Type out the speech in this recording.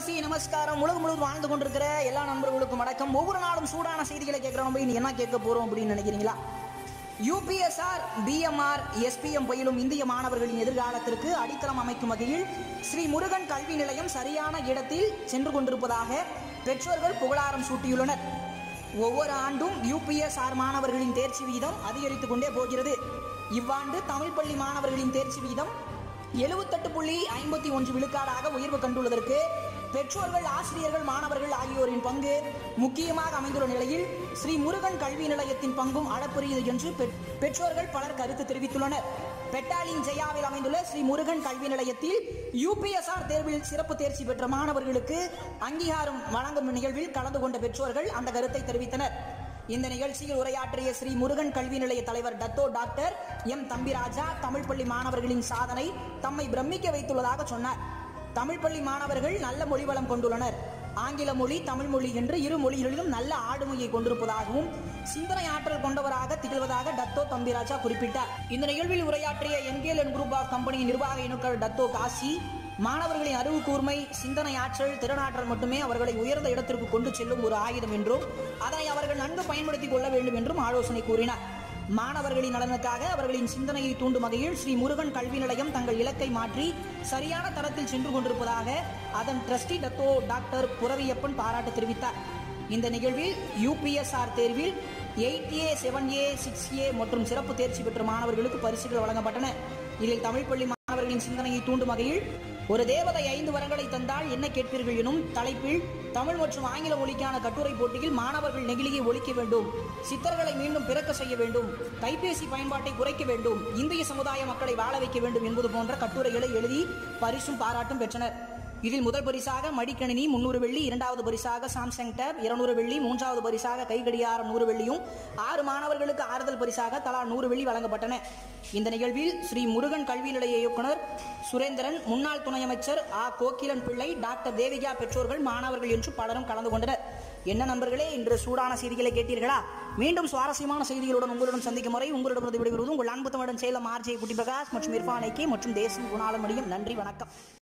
நமஸ்தே நமஸ்காரம் உலகம் முழுவதும் வாழ்ந்து கொண்டிருக்கிற எல்லா நண்பர்களுக்கும் வணக்கம் ஒவ்வொரு நாளும் சூடான செய்திகளை கேட்கிறோம் போய் என்ன கேட்க போறோம் அப்படின்னு நினைக்கிறீங்களா யூபிஎஸ்ஆர் பிஎம்ஆர் எஸ்பிஎம் பயிலும் இந்திய மாணவர்களின் எதிர்காலத்திற்கு அடித்தளம் அமைக்கும் வகையில் ஸ்ரீ முருகன் கல்வி நிலையம் சரியான இடத்தில் சென்று கொண்டிருப்பதாக பெற்றோர்கள் புகழாரம் சூட்டியுள்ளனர் ஒவ்வொரு ஆண்டும் யூபிஎஸ்ஆர் மாணவர்களின் தேர்ச்சி விகிதம் அதிகரித்துக் கொண்டே போகிறது இவ்வாண்டு தமிழ் பள்ளி மாணவர்களின் தேர்ச்சி விகிதம் எழுபத்தெட்டு புள்ளி ஐம்பத்தி ஒன்று விழுக்காடாக உயர்வு கண்டுள்ளதற்கு பெற்றோர்கள் ஆசிரியர்கள் மாணவர்கள் ஆகியோரின் பங்கு முக்கியமாக அமைந்துள்ள நிலையில் ஸ்ரீ முருகன் கல்வி நிலையத்தின் பங்கும் அளப்பரியது என்று பெற்- பெற்றோர்கள் பலர் கருத்து தெரிவித்துள்ளனர் பெட்டாலின் ஜெயாவில் அமைந்துள்ள ஸ்ரீ முருகன் கல்வி நிலையத்தில் யூபிஎஸ்ஆர் தேர்வில் சிறப்பு தேர்ச்சி பெற்ற மாணவர்களுக்கு அங்கீகாரம் வழங்கும் நிகழ்வில் கலந்து கொண்ட பெற்றோர்கள் அந்த கருத்தை தெரிவித்தனர் இந்த நிகழ்ச்சியில் உரையாற்றிய ஸ்ரீ முருகன் கல்வி நிலைய தலைவர் Dato doctor M Thambirajah Tamil பள்ளி மாணவர்களின் சாதனை தம்மை பிரமிக்க வைத்துள்ளதாக சொன்னார் தமிழ் பள்ளி மாணவர்கள் நல்ல மொழி வளம் கொண்டுள்ளனர் ஆங்கில மொழி தமிழ் மொழி என்று இரு மொழிகளிலும் நல்ல ஆளுமையை கொண்டிருப்பதாகவும் சிந்தனை ஆற்றல் கொண்டவராக திகழ்வதாக டத்தோ தம்பிராஜா குறிப்பிட்டார் இந்த நிகழ்வில் உரையாற்றிய என்கேஎல் குரூப் ஆஃப் கம்பெனியின் நிர்வாக இணுக்கள் டத்தோ காசி மாணவர்களின் அறிவு கூர்மை சிந்தனை ஆற்றல் திறனாற்றல் மட்டுமே அவர்களை உயர்ந்த இடத்திற்கு கொண்டு செல்லும் ஒரு ஆயுதம் என்றும் அதனை அவர்கள் நன்கு பயன்படுத்திக் கொள்ள வேண்டும் என்றும் ஆலோசனை கூறினார் மாணவர்களின் நலனுக்காக அவர்களின் சிந்தனையை தூண்டும் வகையில் ஸ்ரீ முருகன் கல்வி நிலையம் தங்கள் இலக்கை மாற்றி சரியான தரத்தில் சென்று கொண்டிருப்பதாக அதன் ட்ரஸ்டி டத்தோ டாக்டர் புரவியப்பன் பாராட்டு தெரிவித்தார் இந்த நிகழ்வில் யூபிஎஸ்ஆர் தேர்வில் eight A seven A six A மற்றும் சிறப்பு தேர்ச்சி பெற்ற மாணவர்களுக்கு பரிசுகள் வழங்கப்பட்டன இதில் தமிழ் பள்ளி மாணவர்களின் சிந்தனையை தூண்டும் வகையில் ஒரு தேவதை ஐந்து வரங்களை தந்தால் என்ன கேட்பீர்கள் எனும் தலைப்பில் தமிழ் மற்றும் ஆங்கில மொழிக்கான கட்டுரை போட்டியில் மாணவர்கள் நெகிழியை ஒழிக்க வேண்டும் சித்தர்களை மீண்டும் பிறக்க செய்ய வேண்டும் கைபேசி பயன்பாட்டை குறைக்க வேண்டும் இந்திய சமுதாய மக்களை வாழ வைக்க வேண்டும் என்பது போன்ற கட்டுரைகளை எழுதி பரிசும் பாராட்டும் பெற்றனர் இதில் முதல் பரிசாக மடிக்கணினி முன்னூறு வெள்ளி இரண்டாவது பரிசாக சாம்சங் டேப் இருநூறு வெள்ளி மூன்றாவது பரிசாக கைகடியாரம் நூறு வெள்ளியும் ஆறு மாணவர்களுக்கு ஆறுதல் பரிசாக தலா நூறு வெள்ளி வழங்கப்பட்டன இந்த நிகழ்வில் ஸ்ரீ முருகன் கல்வி நிலைய இயக்குனர் சுரேந்திரன் முன்னாள் துணை அமைச்சர் ஆ கோகிலன் பிள்ளை டாக்டர் தேவிகா பெற்றோர்கள் மாணவர்கள் என்று பலரும் கலந்து கொண்டனர் என்ன நண்பர்களே இன்று சூடான செய்திகளை கேட்டீர்களா மீண்டும் சுவாரஸ்யமான செய்திகளுடன் உங்களுடன் சந்திக்கும் முறை உங்களிடமிருந்து விடைபெறுவது உங்கள் அன்பு தமிழன் சேலம் ஆர்ஜே குட்டி பிரகாஷ் மற்றும் இர்ஃபான் ஐக்கே மற்றும் தேசம் குணாலமணியும் நன்றி வணக்கம்